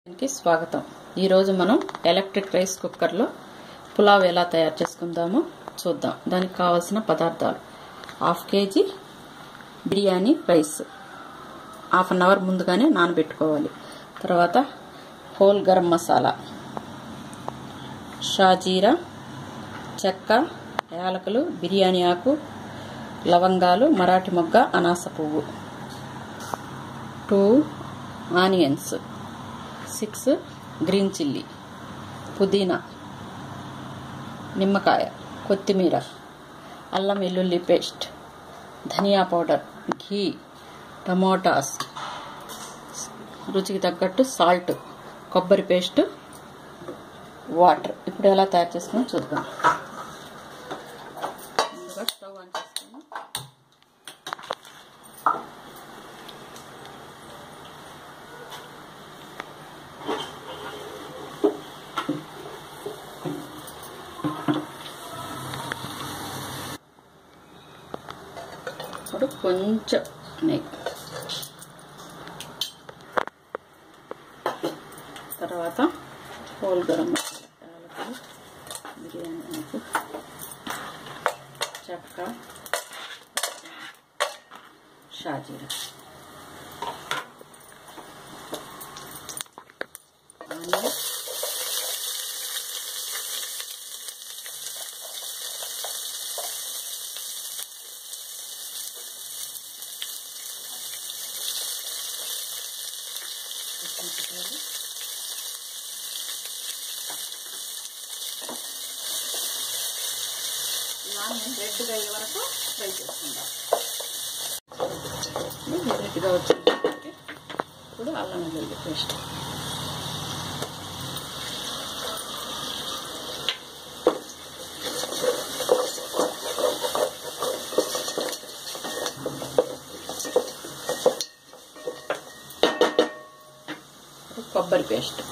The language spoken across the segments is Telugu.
కి స్వాగతం ఈరోజు మనం ఎలక్ట్రిక్ రైస్ కుక్కర్లో పులావ్ ఎలా తయారు చేసుకుందామో చూద్దాం దానికి కావాల్సిన పదార్థాలు half kg biryani rice half an hour ముందుగానే నానబెట్టుకోవాలి తర్వాత హోల్ గరం మసాలా షాజీరా చెక్క యాలకులు బిర్యానీ ఆకు లవంగాలు మరాఠీ మొగ్గ అనాస పువ్వు two onions six green chilli పుదీనా నిమ్మకాయ కొత్తిమీర అల్లం వెల్లుల్లి పేస్ట్ ధనియా పౌడర్ ఘీ టమోటాస్ రుచికి తగ్గట్టు సాల్ట్ కొబ్బరి పేస్ట్ వాటర్ ఇప్పుడు ఎలా తయారు చేసుకుని చూద్దాం ముందుగా స్టవ్ ఆన్ చేసుకుని ఇప్పుడు కొంచెం నెయ్యి తర్వాత హోల్ గరం మసాలా యాలకులు బిర్యానీ ఆకు చెక్క షాజీరా ఆనియన్ పచ్చిమిరపకాయలు ఆనియన్ రెడ్గా అయ్యే వరకు ఫ్రై చేసుకుందాం రెడ్గా వచ్చింది ఇప్పుడు అల్లం వెల్లుల్లి పేస్ట్ కొబ్బరి పేస్ట్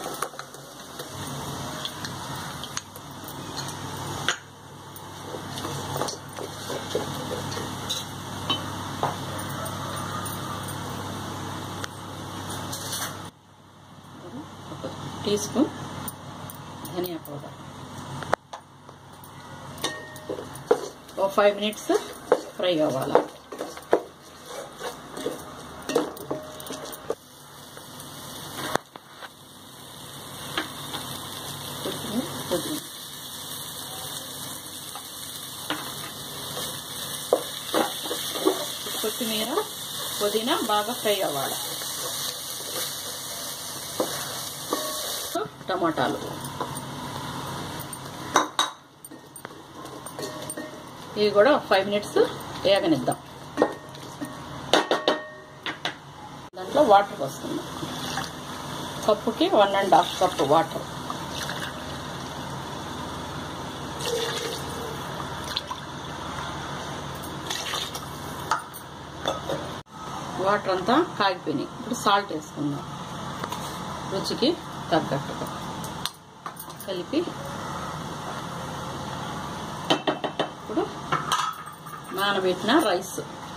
ఒక టీ స్పూన్ ధనియా పౌడర్ ఓ ఫైవ్ మినిట్స్ ఫ్రై అవ్వాలి కొత్తిమీర పుదీనా కొత్తిమీర పుదీనా బాగా ఫ్రై అవ్వాలి టమాటాలు ఇవి కూడా ఫైవ్ మినిట్స్ వేగనిద్దాం దాంట్లో వాటర్ పోసుకుందాం కప్పుకి one and half cup water water అంతా కాగిపోయినాయి ఇప్పుడు సాల్ట్ వేసుకుందాం రుచికి తగ్గట్టుగా కలిపి ఇప్పుడు నానబెట్టిన రైస్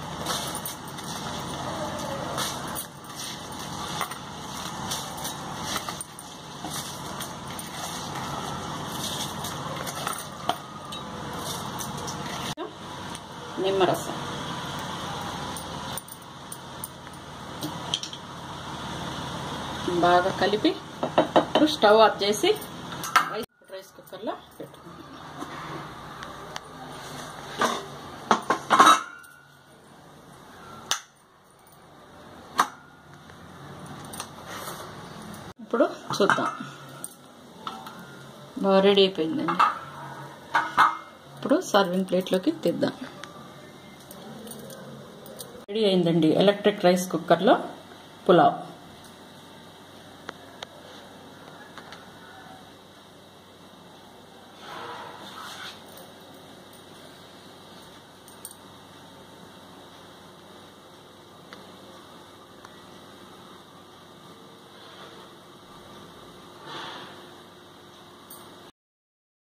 నిమ్మరసం బాగా కలిపి ఇప్పుడు స్టవ్ ఆఫ్ చేసి రైస్ రైస్ కుక్కర్లో పెట్టుకుందాం ఇప్పుడు చూద్దాం బాగా రెడీ అయిపోయిందండి ఇప్పుడు సర్వింగ్ ప్లేట్లోకి తీద్దాం రెడీ అయిందండి ఎలక్ట్రిక్ రైస్ కుక్కర్లో పులావ్